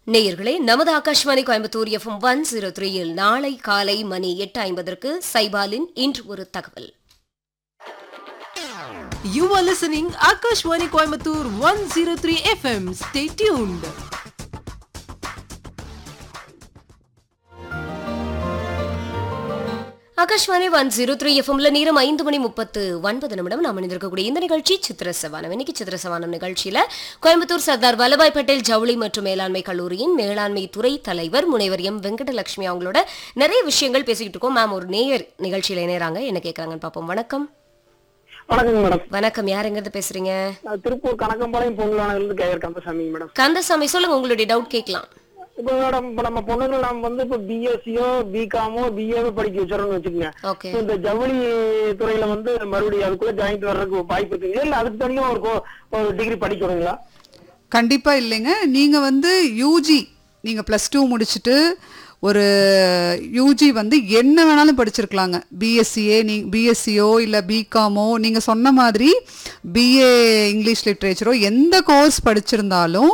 நேயர்களே நமது Akashvani Coimbatore FM one zero த்ரீயில் நாளை காலை மணி எட்டு ஐம்பதற்கு சைபாலின் இன்று ஒரு தகவல் You are listening Akashwani Coimbatore 103 FM. Stay tuned. Akashvani one zero three எஃப்எம்ல நேரம் ஐந்து மணி முப்பத்து ஒன்பது நிமிடம் நாம் இணைந்திருக்கக்கூடிய இந்த நிகழ்ச்சி சித்திர சவானம் இன்னைக்கு சித்திர சவானம் நிகழ்ச்சியில கோயம்புத்தூர் சர்தார் வல்லபாய் பட்டேல் ஜவுளி மற்றும் மேலாண்மை கல்லூரியின் மேலாண்மை துறை தலைவர் முனைவர் எம் வெங்கடலட்சுமி அவங்களோட நிறைய விஷயங்கள் பேசிக்கிட்டு இருக்கோம் மேம் ஒரு நேயர் நிகழ்ச்சியில இணையறாங்க என்ன கேட்கறாங்கன்னு பார்ப்போம் வணக்கம் வணக்கங்க மேடம் வணக்கம் யாருங்கிறது பேசுறீங்க நான் திருப்பூர் கணக்கம்பாளையம் பொங்கலானதுலேருந்து கேஆர் கந்தசாமிங்க மேடம் கந்தசாமி சொல்லுங்க உங்களுடைய டவுட் கேட்கலாம் இப்போ மேடம் இப்போ நம்ம பொண்ணுகள் நம்ம வந்து இப்போ பிஎஸ்சியோ பிகாமோ பிஏவோ படிக்க வச்சிடறோம்னு வச்சுக்கோங்க ஓகே இப்போ இந்த ஜவுளி துறையில வந்து மறுபடியும் அதுக்குள்ள ஜாயின் வர்றதுக்கு வாய்ப்பு இருக்குங்க இல்ல அதுக்கு தனியா ஒரு கோ- ஒரு டிகிரி படிக்கணுங்களா கண்டிப்பா இல்லைங்க நீங்க வந்து யூஜி நீங்க ப்ளஸ் டூ முடிச்சுட்டு ஒரு யூஜி வந்து என்ன வேணாலும் படிச்சிருக்கலாங்க பிஎஸ்சிஏ நீ பிஎஸ்சியோ இல்லை பிகாமோ நீங்கள் சொன்ன மாதிரி பிஏ இங்கிலீஷ் லிட்ரேச்சரோ எந்த கோர்ஸ் படிச்சிருந்தாலும்